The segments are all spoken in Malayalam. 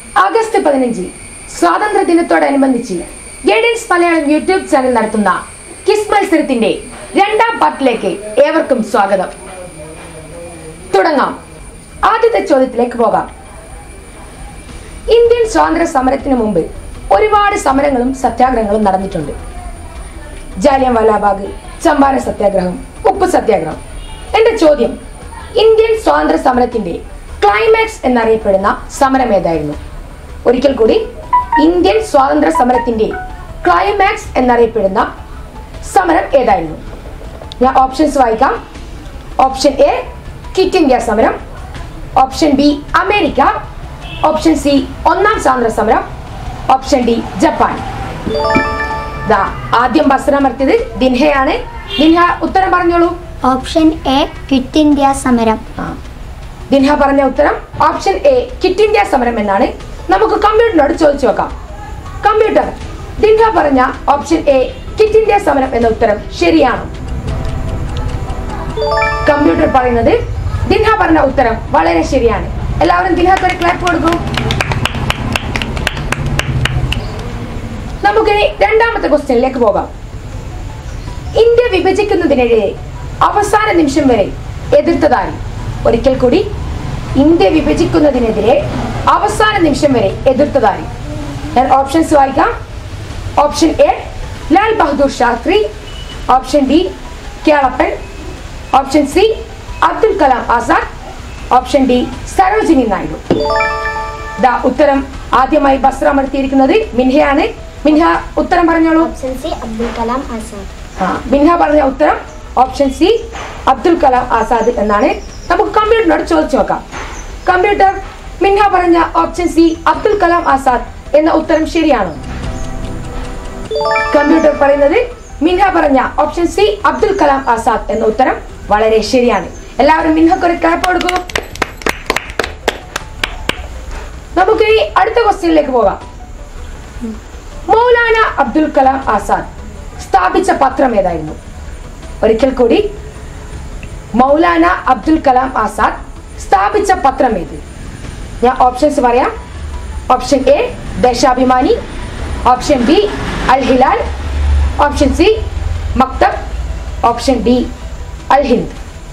ആഗസ്റ്റ് പതിനഞ്ച് സ്വാതന്ത്ര്യ ദിനത്തോടനുബന്ധിച്ച് ഗൈഡൻസ് മലയാളം യൂട്യൂബ് ചാനൽ നടത്തുന്ന കിസ് മത്സരത്തിന്റെ രണ്ടാം പാർട്ടിലേക്ക് ഏവർക്കും സ്വാഗതം തുടങ്ങാം ആദ്യത്തെ ചോദ്യത്തിലേക്ക് പോകാം ഇന്ത്യൻ സ്വാതന്ത്ര്യ സമരത്തിന് മുമ്പ് ഒരുപാട് സമരങ്ങളും സത്യാഗ്രഹങ്ങളും നടന്നിട്ടുണ്ട് ജാലിയൻ വാലാബാഗ് ചമ്പാരൻ സത്യാഗ്രഹം ഉപ്പ് സത്യാഗ്രഹം എന്റെ ചോദ്യം ഇന്ത്യൻ സ്വാതന്ത്ര്യ സമരത്തിന്റെ ക്ലൈമാക്സ് എന്നറിയപ്പെടുന്ന സമരം ഏതായിരുന്നു ഒരിക്കൽ കൂടി ഇന്ത്യൻ സ്വാതന്ത്ര്യ സമരത്തിന്റെ ക്ലൈമാക്സ് എന്നറിയപ്പെടുന്ന സമരം ഏതായിരുന്നു ഞാൻ ഓപ്ഷൻസ് വായിക്കാം ഓപ്ഷൻ എ കിറ്റ് ഇന്ത്യ സമരം option B America option C ഒന്നാം സ്വാതന്ത്ര്യ സമരം ഓപ്ഷൻ ഡി ജപ്പാൻ ദാ ആദ്യം ബസ്രമർത്തിയത് ദിൻഹയാണ് ദിൻഹ ഉത്തരം പറഞ്ഞോളൂ ഓപ്ഷൻ എ ക്വിറ്റ് ഇന്ത്യ സമരം ആ. ദിൻഹ പറഞ്ഞ ഉത്തരം ഓപ്ഷൻ എ കിറ്റ് ഇന്ത്യ സമരം എന്നാണ് നമുക്ക് കമ്പ്യൂട്ടറിനോട് ചോദിച്ചു നോക്കാം കമ്പ്യൂട്ടർ ദിൻഹ പറഞ്ഞ ഓപ്ഷൻ എ കിറ്റ് ഇന്ത്യ സമരം എന്ന ഉത്തരം ശരിയാണോ കമ്പ്യൂട്ടർ പറയുന്നത് ദിൻഹ പറഞ്ഞ ഉത്തരം വളരെ ശരിയാണ് എല്ലാവരും ദിൻഹക്ക് ഒരു ക്ലാപ്പ് കൊടുക്കൂ നമുക്കിനി രണ്ടാമത്തെ ക്വസ്റ്റ്യനിലേക്ക് പോകാം ഇന്ത്യ വിഭജിക്കുന്നതിനെതിരെ അവസാന നിമിഷം വരെ എതിർത്തതായി ഒരിക്കൽ കൂടി ഇന്ത്യ വിഭജിക്കുന്നതിനെതിരെ അവസാന നിമിഷം വരെ എതിർത്തതായി ഞാൻ ഓപ്ഷൻസ് വായിക്കാം option A Lal Bahadur Shastri option B Kelappan option C Abdul Kalam Azad option D Sarojini Naidu ദാ ഉത്തരം ആദ്യമായി ബസ്ര അമർത്തിയിരിക്കുന്നത് മിൻഹയാണ് മിൻഹ ഉത്തരം പറഞ്ഞോളൂ ഓപ്ഷൻ സി അബ്ദുൽ കലാം ആസാദ് ആ, മിൻഹ പറഞ്ഞ ഉത്തരം ഓപ്ഷൻ സി അബ്ദുൽ കലാം ആസാദ് എന്നാണ് നമുക്ക് കമ്പ്യൂട്ടറിനോട് ചോദിച്ചു നോക്കാം കമ്പ്യൂട്ടർ മിൻഹ പറഞ്ഞ ഓപ്ഷൻ സി അബ്ദുൽ കലാം ആസാദ് എന്ന ഉത്തരം ശരിയാണോ കമ്പ്യൂട്ടർ പറയുന്നത് മിൻഹ പറഞ്ഞ ഓപ്ഷൻ സി അബ്ദുൽ കലാം ആസാദ് എന്ന ഉത്തരം വളരെ ശരിയാണ് എല്ലാവരും മിൻഹക്ക് ഒരു ക്ലാപ്പ് കൊടുക്കൂ നമുക്ക് ഇനി അടുത്ത ക്വസ്റ്റ്യനിലേക്ക് പോകാം മൗലാന അബ്ദുൽ കലാം ആസാദ് സ്ഥാപിച്ച പത്രം ഏതായിരുന്നു ഒരിക്കൽ കൂടി മൗലാന അബ്ദുൽ കലാം ആസാദ് സ്ഥാപിച്ച പത്രം ഏത് ഞാൻ ഓപ്ഷൻസ് പറയാം option A Deshabhimani option B Al Hilal option C Maktab option D Al Hind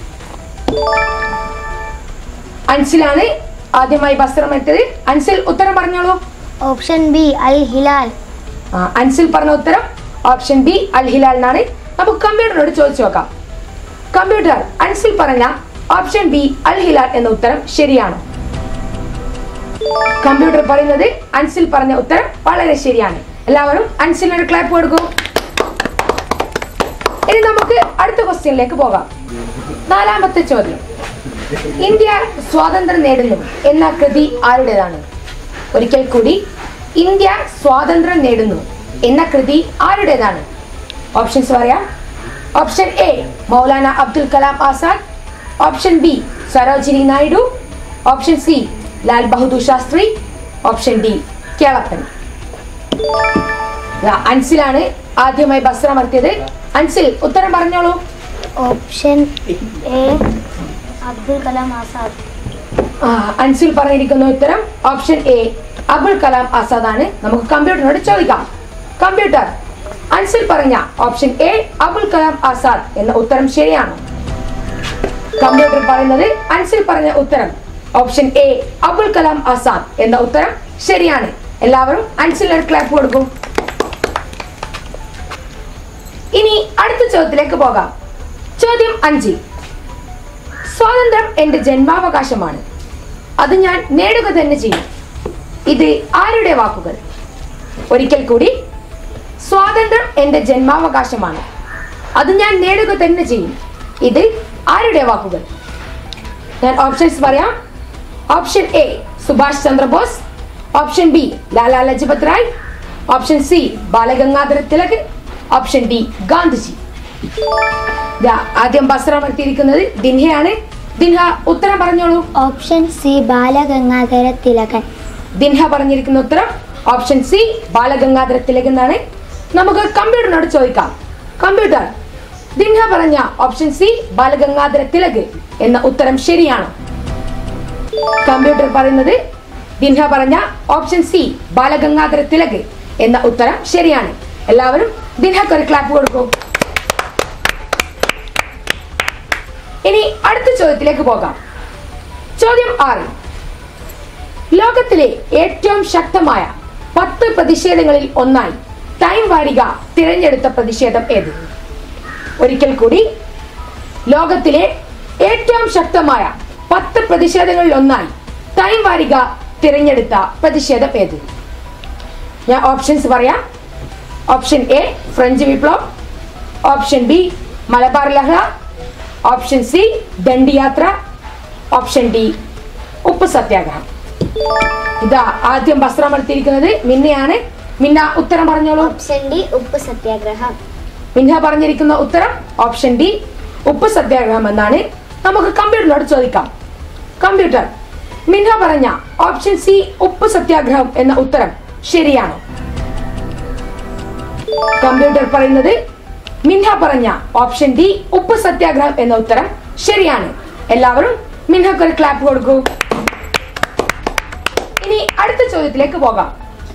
അൻസിലാണ് ആദ്യമായി വസ്ത്രം എത്തത് അൻസിൽ ഉത്തരം പറഞ്ഞോളൂ ഓപ്ഷൻ ബി അൽ ഹിലാൽ ആ, അൻസിൽ പറഞ്ഞ ഉത്തരം ഓപ്ഷൻ ബി അൽ ഹിലാൽ എന്നാണ് നമുക്ക് കമ്പ്യൂട്ടറിനോട് ചോദിച്ചു നോക്കാം കമ്പ്യൂട്ടർ അൻസിൽ പറഞ്ഞ ഓപ്ഷൻ ബി അൽ ഹിലാൽ എന്ന ഉത്തരം ശരിയാണോ കമ്പ്യൂട്ടർ പറയുന്നത് അൻസിൽ പറഞ്ഞ ഉത്തരം വളരെ ശരിയാണ് എല്ലാവരും അൻസിലിന് ഒരു ക്ലാപ്പ് കൊടുക്കൂ ഇനി നമുക്ക് അടുത്ത ക്വസ്റ്റ്യനിലേക്ക് പോകാം നാലാമത്തെ ചോദ്യം ഇന്ത്യ സ്വാതന്ത്ര്യം നേടുന്നു എന്ന കൃതി ആരുടേതാണ് ഒരിക്കൽ കൂടി ഇന്ത്യ സ്വാതന്ത്ര്യം നേടുന്നു എന്ന കൃതി ആരുടേതാണ് ഓപ്ഷൻസ് പറയാം option A Maulana Abdul Kalam Azad option B Sarojini Naidu option C Lal Bahadur Shastri option D Kelappan ദാ അൻസിലാണ് ആദ്യമായി ബസ് അമർത്തിയത് അൻസിൽ ഉത്തരം പറഞ്ഞോളൂ ഓപ്ഷൻ എ അബ്ദുൽ കലാം ആസാദ് ആ, അൻസിൽ പറഞ്ഞിരിക്കുന്ന ഉത്തരം ഓപ്ഷൻ എ അബുൽ കലാം ആസാദ് ആണ് നമുക്ക് കമ്പ്യൂട്ടറിനോട് ചോദിക്കാം കമ്പ്യൂട്ടർ അൻസിൽ പറഞ്ഞ ഓപ്ഷൻ എ അബുൽ കലാം ആസാദ് എന്ന ഉത്തരം ശരിയാണോ കമ്പ്യൂട്ടർ പറയുന്നത് അൻസിൽ പറഞ്ഞ ഉത്തരം ഓപ്ഷൻ എ അബുൽ കലാം ആസാദ് എന്ന ഉത്തരം ശരിയാണ് എല്ലാവരും അൻസിൽ ക്ലാപ്പ് കൊടുക്കും ഇനി അടുത്ത ചോദ്യത്തിലേക്ക് പോകാം ചോദ്യം അഞ്ച് സ്വാതന്ത്ര്യം എന്റെ ജന്മാവകാശമാണ് അത് ഞാൻ നേടുക തന്നെ ചെയ്യും ഇത് ആരുടെ വാക്കുകൾ ഒരിക്കൽ കൂടി സ്വാതന്ത്ര്യം എന്റെ ജന്മാവകാശമാണ് അത് ഞാൻ നേടുക തന്നെ ചെയ്യും ഇത് ആരുടെ വാക്കുകൾ ഞാൻ ഓപ്ഷൻസ് പറയാം option A Subhash Chandra Bose option B Lala Lajpat Rai option C Balagangadhara Tilak option D Gandhiji ദാ ആദ്യം ബസ്രമർത്തിയിരിക്കുന്നത് ദിൻഹയാണ് ദിൻഹ ഉത്തരം പറഞ്ഞോളൂ ഓപ്ഷൻ സി ബാലഗംഗാധര തിലകൻ ദിൻഹ പറഞ്ഞിരിക്കുന്ന ഉത്തരം ഓപ്ഷൻ സി ബാലഗംഗാധര തിലക് എന്നാണ് നമുക്ക് കമ്പ്യൂട്ടറിനോട് ചോദിക്കാം കമ്പ്യൂട്ടർ ദിൻഹ പറഞ്ഞ ഓപ്ഷൻ സി ബാലഗംഗാധര തിലക് എന്ന ഉത്തരം ശരിയാണോ കമ്പ്യൂട്ടർ പറയുന്നത് ദിൻഹ പറഞ്ഞ ഓപ്ഷൻ സി ബാലഗംഗാധര തിലക് എന്ന ഉത്തരം ശരിയാണ് എല്ലാവരും ദിൻഹക്ക് ഒരു ക്ലാപ്പ് കൊടുക്കൂ ഇനി അടുത്ത ചോദ്യത്തിലേക്ക് പോകാം ചോദ്യം ആറ് ലോകത്തിലെ ഏറ്റവും ശക്തമായ പത്ത് പ്രതിഷേധങ്ങളിൽ ഒന്നായി ടൈം വാരിക തിരഞ്ഞെടുത്ത പ്രതിഷേധം ഏത് ഒരിക്കൽ കൂടി ലോകത്തിലെ ഏറ്റവും ശക്തമായ പത്ത് പ്രതിഷേധങ്ങളിൽ ഒന്നായി ടൈം വാരിക തിരഞ്ഞെടുത്ത പ്രതിഷേധം ഏത് ഞാൻ ഓപ്ഷൻസ് പറയാം ഓപ്ഷൻ എ ഫ്രഞ്ച് വിപ്ലവം ഓപ്ഷൻ ബി മലബാർ ലഹള option C Dandi Yatra option D ഉപ്പ് സത്യാഗ്രഹം ഇതാ ആദ്യം വസ്ത്രമർത്തിയിരിക്കുന്നത് മിന്നയാണ് മിന്ന ഉത്തരം പറഞ്ഞോളൂ ഓപ്ഷൻ ഡി ഉപ്പ് സത്യാഗ്രഹം മിൻഹ പറഞ്ഞിരിക്കുന്ന ഉത്തരം ഓപ്ഷൻ ഡി ഉപ്പ് സത്യാഗ്രഹം എന്നാണ് നമുക്ക് കമ്പ്യൂട്ടറിനോട് ചോദിക്കാം കമ്പ്യൂട്ടർ മിൻഹ പറഞ്ഞ ഓപ്ഷൻ സി ഉപ്പ് സത്യാഗ്രഹം എന്ന ഉത്തരം ശരിയാണോ കമ്പ്യൂട്ടർ പറയുന്നത് മിൻഹ പറഞ്ഞ ഓപ്ഷൻ ഡി ഉപ്പ് സത്യാഗ്രഹം എന്ന ഉത്തരം ശരിയാണ് എല്ലാവരും മിൻഹക്ക് ഒരു ക്ലാപ്പ് കൊടുക്കൂ ഇനി അടുത്ത ചോദ്യത്തിലേക്ക് പോകാം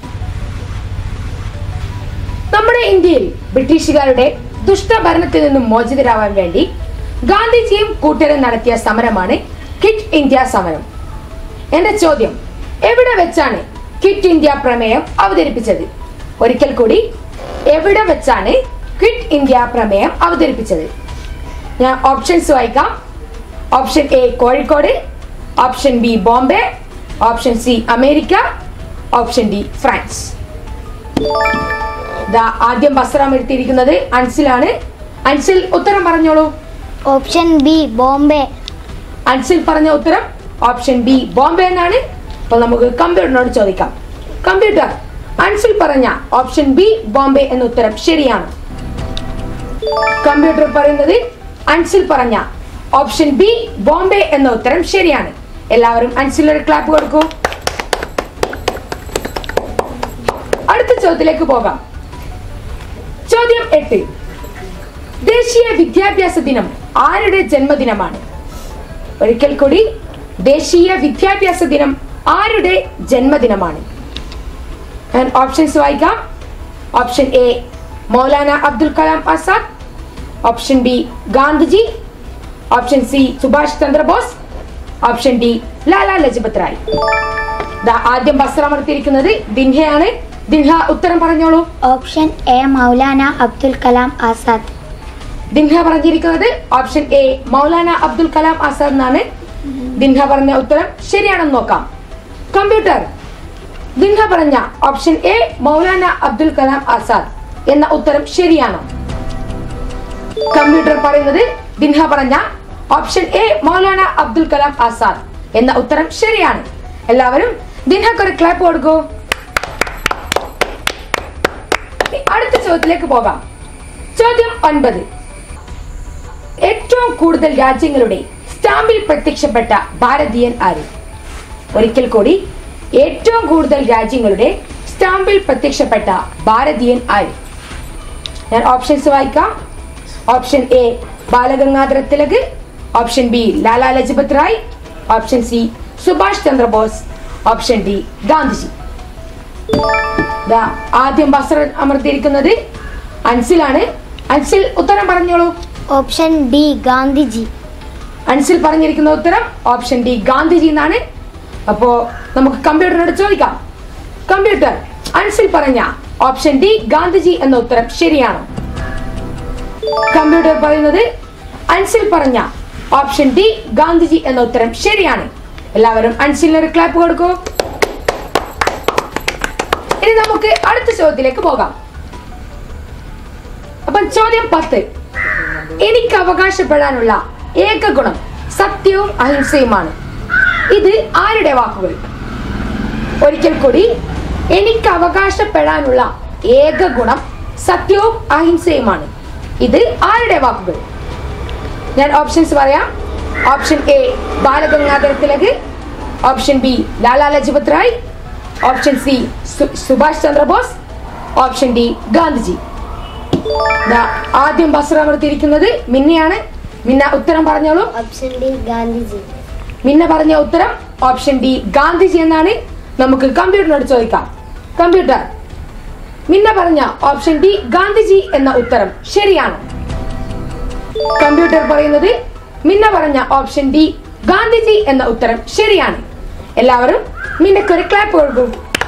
നമ്മുടെ ഇന്ത്യയിൽ ബ്രിട്ടീഷുകാരുടെ ദുഷ്ടഭരണത്തിൽ നിന്നും മോചിതരാവാൻ വേണ്ടി ഗാന്ധിജിയും കൂട്ടരും നടത്തിയ സമരമാണ് കിറ്റ് ഇന്ത്യ സമരം എന്റെ ചോദ്യം എവിടെ വെച്ചാണ് ക്വിറ്റ് ഇന്ത്യ പ്രമേയം അവതരിപ്പിച്ചത് ഒരിക്കൽ കൂടി എവിടെ വെച്ചാണ് ക്വിറ്റ് ഇന്ത്യ പ്രമേയം അവതരിപ്പിച്ചത് ഞാൻ ഓപ്ഷൻസ് വായിക്കാം option A Kozhikode option B Bombay option C America option D France ദാ ആദ്യം വസ്ത്രം എടുത്തിരിക്കുന്നത് അൻസിലാണ് അൻസിൽ ഉത്തരം പറഞ്ഞോളൂ ഓപ്ഷൻ ബി ബോംബെ അൻസിൽ പറഞ്ഞ ഉത്തരം ഓപ്ഷൻ ബി ബോംബെ എന്നാണ് അപ്പോൾ നമുക്ക് കമ്പ്യൂട്ടറിനോട് ചോദിക്കാം കമ്പ്യൂട്ടർ അൻസിൽ പറഞ്ഞ ഓപ്ഷൻ ബി ബോംബെ എന്ന ഉത്തരം ശരിയാണ് കമ്പ്യൂട്ടർ പറയുന്നത് അൻസിൽ പറഞ്ഞ ഓപ്ഷൻ ബി ബോംബെ എന്ന ഉത്തരം ശരിയാണ് എല്ലാവരും അൻസിൽ ഒരു ക്ലാപ്പ് കൊടുക്കൂ അടുത്ത ചോദ്യത്തിലേക്ക് പോകാം ചോദ്യം എട്ട് ദേശീയ വിദ്യാഭ്യാസ ദിനം ആരുടെ ജന്മദിനമാണ് ഒരിക്കൽ കൂടി ദേശീയ വിദ്യാഭ്യാസ ദിനം ആരുടെ ജന്മദിനമാണ് ഞാൻ ഓപ്ഷൻസ് വായിക്കാം option A Maulana Abdul Kalam Azad option B Gandhiji option C Subhash Chandra Bose option D Lala Lajpat Rai ദാ ആദ്യം വസ്ത്രമർത്തിയിരിക്കുന്നത് ദിൻഹയാണ് ദിൻഹ ഉത്തരം പറഞ്ഞോളൂ ഓപ്ഷൻ എ മൗലാന അബ്ദുൽ കലാം ആസാദ് ദിൻഹ പറഞ്ഞിരിക്കുന്നത് ഓപ്ഷൻ എ മൗലാന അബ്ദുൽ കലാം ആസാദ് എന്നാണ് ദിൻഹ പറഞ്ഞ ഉത്തരം ശരിയാണെന്ന് നോക്കാം കമ്പ്യൂട്ടർ ദിൻഹ പറഞ്ഞ ഓപ്ഷൻ എ മൗലാന അബ്ദുൽ കലാം ആസാദ് എന്ന ഉത്തരം ശരിയാണോ കമ്പ്യൂട്ടർ പറയുന്നത് ദിൻഹ പറഞ്ഞ ഓപ്ഷൻ എ മൗലാന അബ്ദുൽ കലാം ആസാദ് എന്ന ഉത്തരം ശരിയാണ് എല്ലാവരും ദിൻഹക്ക് ഒരു ക്ലാപ്പ് കൊടുക്കൂ അടുത്ത ചോദ്യത്തിലേക്ക് പോകാം ചോദ്യം ഒൻപത് ഏറ്റവും കൂടുതൽ രാജ്യങ്ങളുടെ സ്റ്റാമ്പിൽ പ്രത്യക്ഷപ്പെട്ട ഭാരതീയൻ ആര് ഒരിക്കൽ കൂടി ഏറ്റവും കൂടുതൽ രാജ്യങ്ങളുടെ സ്റ്റാമ്പിൽ പ്രത്യക്ഷപ്പെട്ട ഭാരതീയൻ ആര് ഞാൻ ഓപ്ഷൻസ് വായിക്കാം option A Balagangadhara Tilak option B Lala Lajpat Rai option C Subhash Chandra Bose option D Gandhiji ദാ ആദ്യം വസ്ത്രം അമർത്തിയിരിക്കുന്നത് അൻസിലാണ് അൻസിൽ ഉത്തരം പറഞ്ഞോളൂ ഓപ്ഷൻ ഡി ഗാന്ധിജി അൻസിൽ പറഞ്ഞിരിക്കുന്ന ഉത്തരം ഓപ്ഷൻ ഡി ഗാന്ധിജി എന്നാണ് അപ്പോ നമുക്ക് കമ്പ്യൂട്ടറിനോട് ചോദിക്കാം കമ്പ്യൂട്ടർ അൻസിൽ പറഞ്ഞ ഓപ്ഷൻ ഡി ഗാന്ധിജി എന്ന ഉത്തരം ശരിയാണോ കമ്പ്യൂട്ടർ പറയുന്നത് അൻസിൽ പറഞ്ഞ ഓപ്ഷൻ ഡി ഗാന്ധിജി എന്ന ഉത്തരം ശരിയാണ് എല്ലാവരും അൻസിലിന് ഒരു ക്ലാപ്പ് കൊടുക്കൂ ഇനി നമുക്ക് അടുത്ത ചോദ്യത്തിലേക്ക് പോകാം അപ്പം ചോദ്യം പത്ത് എനിക്ക് അവകാശപ്പെടാനുള്ള ഏക ഗുണം സത്യവും അഹിംസയുമാണ് ഇത് ആരുടെ വാക്കുകൾ ഒരിക്കൽ കൂടി എനിക്ക് അവകാശപ്പെടാനുള്ള ഏക ഗുണം സത്യവും അഹിംസയുമാണ് ഇത് ആരുടെ വാക്കുകൾ ഞാൻ ഓപ്ഷൻസ് പറയാം option A Balagangadhara Tilak option B Lala Lajpat Rai option C Subhash Chandra Bose option D Gandhiji ദാ ആദ്യം വസ്ത്രമർത്തിയിരിക്കുന്നത് മിന്നയാണ് മിന്ന ഉത്തരം പറഞ്ഞോളൂ ഓപ്ഷൻ ഡി ഗാന്ധിജി മിന്ന പറഞ്ഞ ഉത്തരം ഓപ്ഷൻ ഡി ഗാന്ധിജി എന്നാണ് നമുക്ക് കമ്പ്യൂട്ടറിനോട് ചോദിക്കാം കമ്പ്യൂട്ടർ മിന്ന പറഞ്ഞ ഓപ്ഷൻ ഡി ഗാന്ധിജി എന്ന ഉത്തരം ശരിയാണോ കമ്പ്യൂട്ടർ പറയുന്നത് മിന്ന പറഞ്ഞ ഓപ്ഷൻ ഡി ഗാന്ധിജി എന്ന ഉത്തരം ശരിയാണ് എല്ലാവരും മിന്നക്കൊരു ക്ലാപ്പ് കൊടുക്കും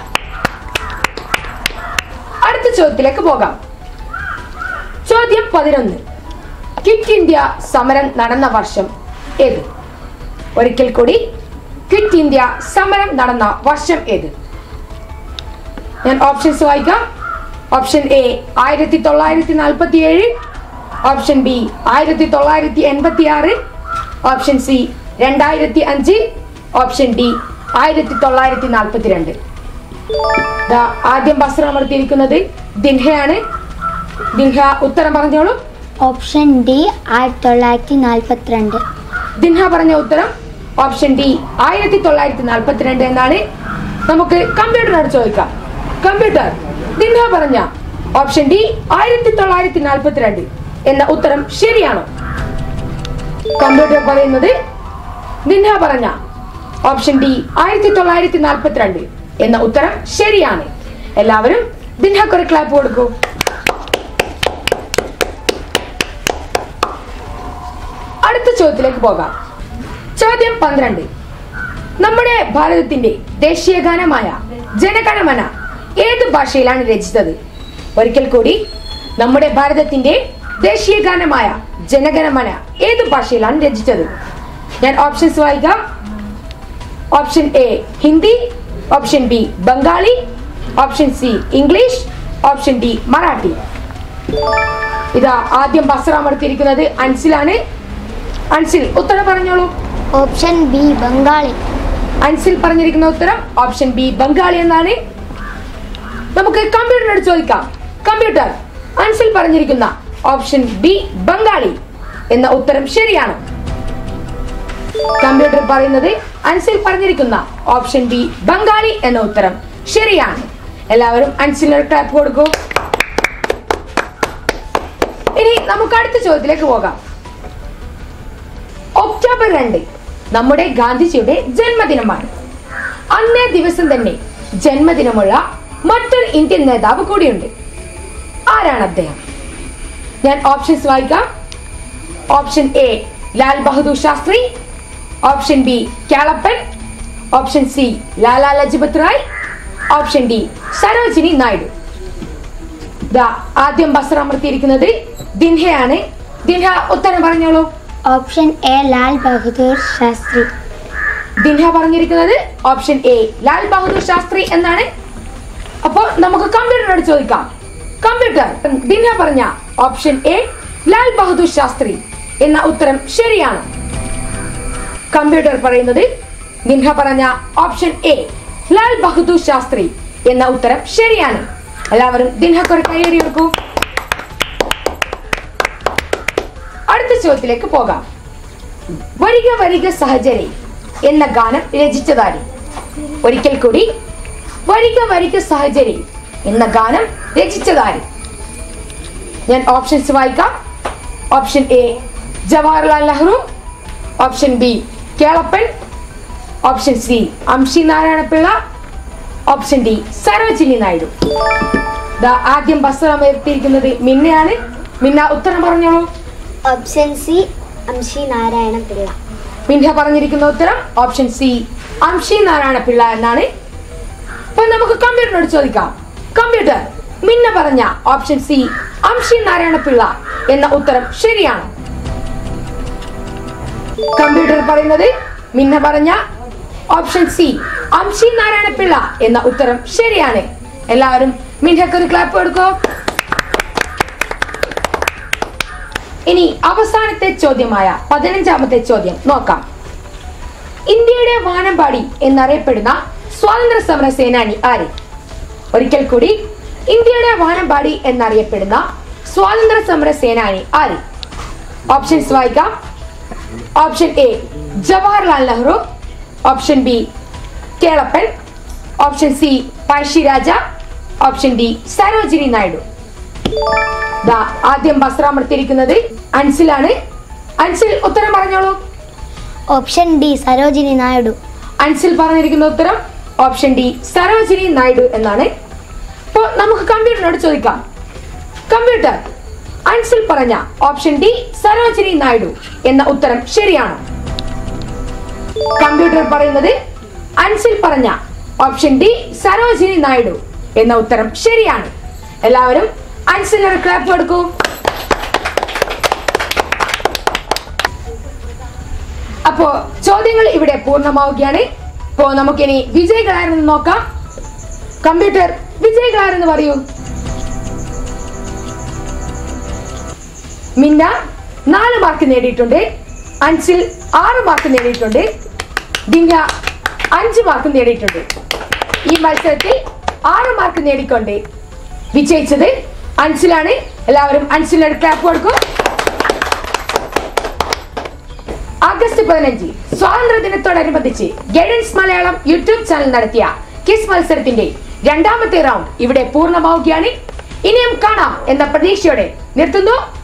അടുത്ത ചോദ്യത്തിലേക്ക് പോകാം ചോദ്യം പതിനൊന്ന് ക്വിറ്റ് ഇന്ത്യ സമരം നടന്ന വർഷം ഏത് ഒരിക്കൽ കൂടി ക്വിറ്റ് ഇന്ത്യ സമരം നടന്ന വർഷം ഏത് ഞാൻ ഓപ്ഷൻസ് വായിക്കാം ഓപ്ഷൻ എ ആയിരത്തി തൊള്ളായിരത്തി നാൽപ്പത്തി ഏഴ് ഓപ്ഷൻ ബി ആയിരത്തി തൊള്ളായിരത്തി എൺപത്തി ആറ് ഓപ്ഷൻ സി രണ്ടായിരത്തി അഞ്ച് ഓപ്ഷൻ ഡി ആയിരത്തി തൊള്ളായിരത്തി നാൽപ്പത്തി രണ്ട് ദാ ആദ്യം വസ്ത്രം അമർത്തിയിരിക്കുന്നത് ദിൻഹയാണ് ദിൻഹ ഉത്തരം പറഞ്ഞോളൂ ഓപ്ഷൻ ഡി ആയിരത്തി തൊള്ളായിരത്തി നാൽപ്പത്തിരണ്ട് ദിൻഹ പറഞ്ഞ ഉത്തരം ഓപ്ഷൻ ഡി ആയിരത്തി തൊള്ളായിരത്തി നാൽപ്പത്തിരണ്ട് എന്നാണ് നമുക്ക് കമ്പ്യൂട്ടറിനോട് ചോദിക്കാം കമ്പ്യൂട്ടർ ദിൻഹ പറഞ്ഞ ഓപ്ഷൻ ഡി ആയിരത്തി തൊള്ളായിരത്തി നാൽപ്പത്തിരണ്ട് എന്ന ഉത്തരം ശരിയാണോ കമ്പ്യൂട്ടർ പറയുന്നത് ദിൻഹ പറഞ്ഞ ഓപ്ഷൻ ഡി ആയിരത്തി തൊള്ളായിരത്തി നാൽപ്പത്തിരണ്ട് എന്ന ഉത്തരം ശരിയാണ് എല്ലാവരും ദിൻഹക്ക് ഒരു ക്ലാപ്പ് കൊടുക്കൂ അടുത്ത ചോദ്യത്തിലേക്ക് പോകാം ചോദ്യം പന്ത്രണ്ട് നമ്മുടെ ഭാരതത്തിന്റെ ദേശീയ ഗാനമായ ജനഗണമന ഏത് ഭാഷയിലാണ് രചിച്ചത് ഒരിക്കൽ കൂടി നമ്മുടെ ഭാരതത്തിന്റെ ദേശീയ ഗാനമായ ജനഗണമന ഏത് ഭാഷയിലാണ് രചിച്ചത് ഞാൻ ഓപ്ഷൻസ് വായിക്കാം option A Hindi option B Bengali option C English option D Marathi ഇതാ ആദ്യം ബസർ അമർത്തിയിരിക്കുന്നത് അൻസിലാണ് അൻസിൽ ഉത്തരം പറഞ്ഞോളൂ ഓപ്ഷൻ ബി ബംഗാളി അൻസിൽ പറഞ്ഞിരിക്കുന്ന ഉത്തരം ഓപ്ഷൻ ബി ബംഗാളി എന്നാണ് നമുക്ക് കമ്പ്യൂട്ടറിനോട് ചോദിക്കാം കമ്പ്യൂട്ടർ അൻസിൽ പറഞ്ഞിരിക്കുന്ന ഓപ്ഷൻ ബി ബംഗാളി എന്ന ഉത്തരം ശരിയാണോ കമ്പ്യൂട്ടർ പറയുന്നത് അൻസിൽ പറഞ്ഞിരിക്കുന്ന ഓപ്ഷൻ ബി ബംഗാളി എന്ന ഉത്തരം ശരിയാണ് എല്ലാവരും അൻസിലിനൊരു ക്ലാപ്പ് കൊടുക്കൂ ഇനി നമുക്ക് അടുത്ത ചോദ്യത്തിലേക്ക് പോകാം ഒക്ടോബർ രണ്ട് നമ്മുടെ ഗാന്ധിജിയുടെ ജന്മദിനമാണ് അന്നേ ദിവസം തന്നെ ജന്മദിനമുള്ള മറ്റൊരു ഇന്ത്യൻ നേതാവ് കൂടിയുണ്ട് ആരാണ് അദ്ദേഹം ഞാൻ ഓപ്ഷൻസ് വായിക്കാം option A Lal Bahadur Shastri option B Kalappan option C Lala Lajpat Rai option D Sarojini Naidu ദാ ആദ്യം ബസർ അമർത്തിയിരിക്കുന്നത് ദിൻഹയാണ് ദിൻഹ ഉത്തരം പറഞ്ഞോളൂ ഓപ്ഷൻ എ ലാൽ ബഹദൂർ ശാസ്ത്രി ദിൻഹ പറഞ്ഞിരിക്കുന്നത് ഓപ്ഷൻ എ ലാൽ ബഹദൂർ ശാസ്ത്രി എന്നാണ് അപ്പോൾ നമുക്ക് കമ്പ്യൂട്ടറിനോട് ചോദിക്കാം കമ്പ്യൂട്ടർ ദിൻഹ പറഞ്ഞ ഓപ്ഷൻ എ ലാൽ ബഹദൂർ ശാസ്ത്രി എന്ന ഉത്തരം ശരിയാണ് കമ്പ്യൂട്ടർ പറയുന്നത് ദിൻഹ പറഞ്ഞ ഓപ്ഷൻ എ ലാൽ ബഹദൂർ ശാസ്ത്രി എന്ന ഉത്തരം ശരിയാണ് എല്ലാവരും ദിൻഹക്ക് ഒരു കൈയടി കൊടുക്കൂ അടുത്ത ചോദ്യത്തിലേക്ക് പോകാം വരിക വരിക സഹചരി എന്ന ഗാനം രചിച്ചതാരി ഒരിക്കൽ കൂടി വരിക വരിക സഹചരി എന്ന ഗാനം രചിച്ചതാരി ഞാൻ ഓപ്ഷൻസ് വായിക്കാം option A Jawaharlal Nehru option B Kelappan option C Amshi Narayana Pillai option D Sarojini Naidu ദാ ആദ്യം ബസ് അമർത്തിയിരിക്കുന്നത് മിന്നയാണ് മിന്ന ഉത്തരം പറഞ്ഞോളൂ ഓപ്ഷൻ സി അംശി നാരായണ പിള്ള മിൻഹ പറഞ്ഞിരിക്കുന്ന ഉത്തരം ഓപ്ഷൻ സി അംഷി നാരായണ പിള്ള എന്നാണ് അപ്പൊ നമുക്ക് കമ്പ്യൂട്ടറിനോട് ചോദിക്കാം കമ്പ്യൂട്ടർ മിന്ന പറഞ്ഞ ഓപ്ഷൻ സി അംഷി നാരായണ പിള്ള എന്ന ഉത്തരം ശരിയാണ് കമ്പ്യൂട്ടർ പറയുന്നത് മിന്ന പറഞ്ഞ ഓപ്ഷൻ സി അംഷി നാരായണ പിള്ള എന്ന ഉത്തരം ശരിയാണ് എല്ലാവരും മിൻഹക്ക് ഒരു ക്ലാപ്പ് കൊടുക്കോ ഇനി അവസാനത്തെ ചോദ്യമായ പതിനഞ്ചാമത്തെ ചോദ്യം നോക്കാം ഇന്ത്യയുടെ വാനമ്പാടി എന്നറിയപ്പെടുന്ന സ്വാതന്ത്ര്യ സമര സേനാനി ആര് ഒരിക്കൽ കൂടി ഇന്ത്യയുടെ വാനമ്പാടി എന്നറിയപ്പെടുന്ന സ്വാതന്ത്ര്യ സമര സേനാനി ആര് ഓപ്ഷൻസ് വായിക്കാം option A Jawaharlal Nehru option B Kelappan option C Pazhassiraja option D Sarojini Naidu ദാ ആദ്യം ബസ്രാമർത്തിയിരിക്കുന്നത് അൻസിലാണ് അൻസിൽ ഉത്തരം പറഞ്ഞോളൂ ഓപ്ഷൻ ഡി സരോജിനി നായിഡു അൻസിൽ പറഞ്ഞിരിക്കുന്ന ഉത്തരം ഓപ്ഷൻ ഡി സരോജിനി നായിഡു എന്നാണ് അപ്പോൾ നമുക്ക് കമ്പ്യൂട്ടറിനോട് ചോദിക്കാം കമ്പ്യൂട്ടർ അൻസിൽ പറഞ്ഞ ഓപ്ഷൻ ഡി സരോജിനി നായിഡു എന്ന ഉത്തരം ശരിയാണോ കമ്പ്യൂട്ടർ പറയുന്നത് അൻസിൽ പറഞ്ഞ ഓപ്ഷൻ ഡി സരോജിനി നായിഡു എന്ന ഉത്തരം ശരിയാണ് എല്ലാവരും അൻസിൽ ഒരു ക്ലാപ്പ് കൊടുക്കൂ അപ്പോ ചോദ്യങ്ങൾ ഇവിടെ പൂർണ്ണമാവുകയാണ് ഇപ്പോ നമുക്കിനി വിജയികളാരെന്ന് നോക്കാം കമ്പ്യൂട്ടർ വിജയികളാരെന്ന് പറയൂ മിന്ന നാല് മാർക്ക് നേടിയിട്ടുണ്ട് അൻസിൽ ആറ് മാർക്ക് നേടിയിട്ടുണ്ട് ദിവ്യ അഞ്ച് മാർക്ക് നേടിയിട്ടുണ്ട് ഈ മത്സരത്തിൽ ആറ് മാർക്ക് നേടിക്കൊണ്ട് വിജയിച്ചത് അൻസിലാണ് എല്ലാവരും അൻസിലൊരു ക്ലാപ്പ് കൊടുക്കും ആഗസ്റ്റ് പതിനഞ്ച് സ്വാതന്ത്ര്യ ദിനത്തോടനുബന്ധിച്ച് ഗൈഡൻസ് മലയാളം യൂട്യൂബ് ചാനൽ നടത്തിയ കിസ് മത്സരത്തിന്റെ രണ്ടാമത്തെ റൗണ്ട് ഇവിടെ പൂർണ്ണമാവുകയാണ് ഇനിയും കാണാം എന്ന പ്രതീക്ഷയോടെ നിർത്തുന്നു